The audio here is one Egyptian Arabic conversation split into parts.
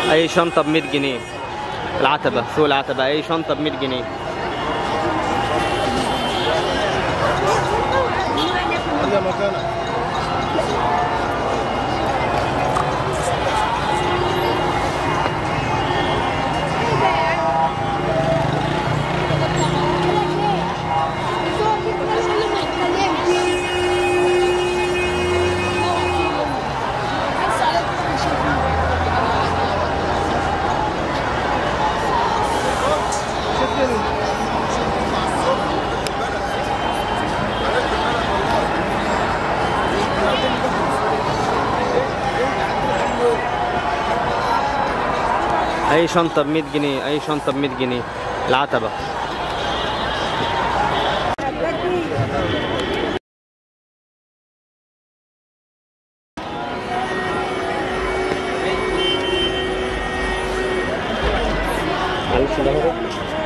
اي شنطه ب 100 جنيه العتبه سوق العتبه اي شنطه ب 100 جنيه هذا مكانك اي شنطه ب 100 جنيه اي شنطه ب 100 جنيه العتبه معلش ده هو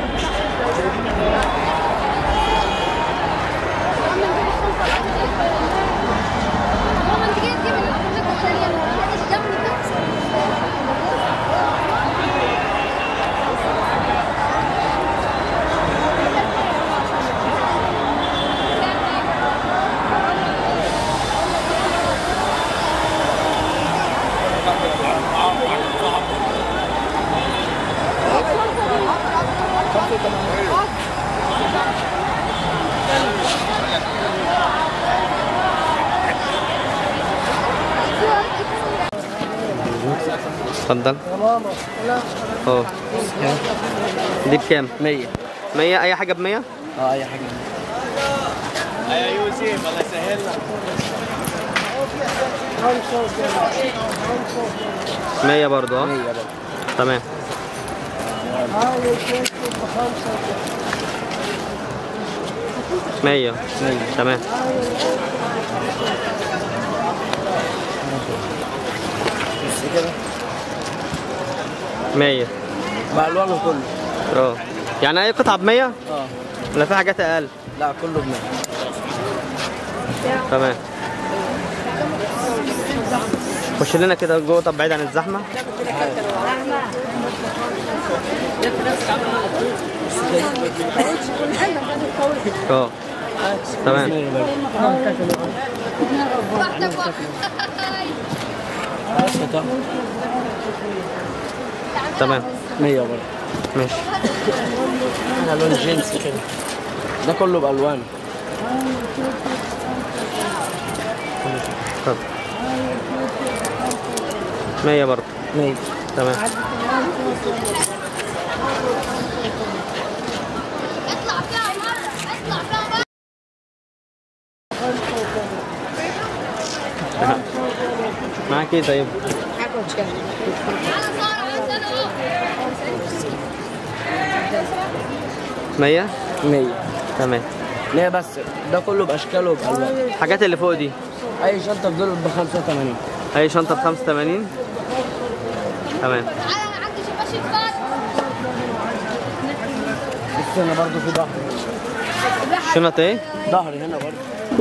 اتفضل اه دي بكام 100 100 اي حاجه ب 100 اه اي حاجه يا يوسف الله يسهل لك 100 برضه اه 100 برضه تمام مية تمام بس كده مية بألوانه كله اه يعني اي قطعة بمية اه ولا في حاجات اقل لا كله ب 100 تمام خش لنا كده جوه طب بعيد عن الزحمة اه تمام تمام 100 برضه ماشي انا لون جينز كده ده كله بألوان طب مية برضه 100 تمام اطلع فيها مرة اطلع فيها مرة معاك ايه طيب تعالى صار عندنا اهو مية 100 تمام 100 بس ده كله بأشكاله وبألوان الحاجات اللي فوق دي اي شنطه في دول ب 85 اي شنطة ب 85 تمام تعالى انا عندي شباشب فات بص هنا برضه في ظهر شنط ايه؟ ظهر هنا برضه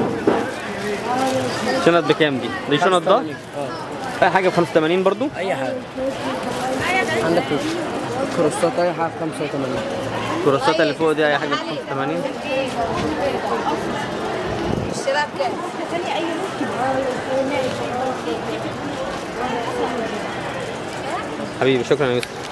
شنط بكام دي؟ دي شنط ده؟ 85. اه اي حاجة ب 85 برضو؟ اي حاجه عندك كروسات اي حاجه ب 85 الكراسات اللي فوق دي اي حاجة ب 85 الشباب كده حبيبي شكرا يا يوسف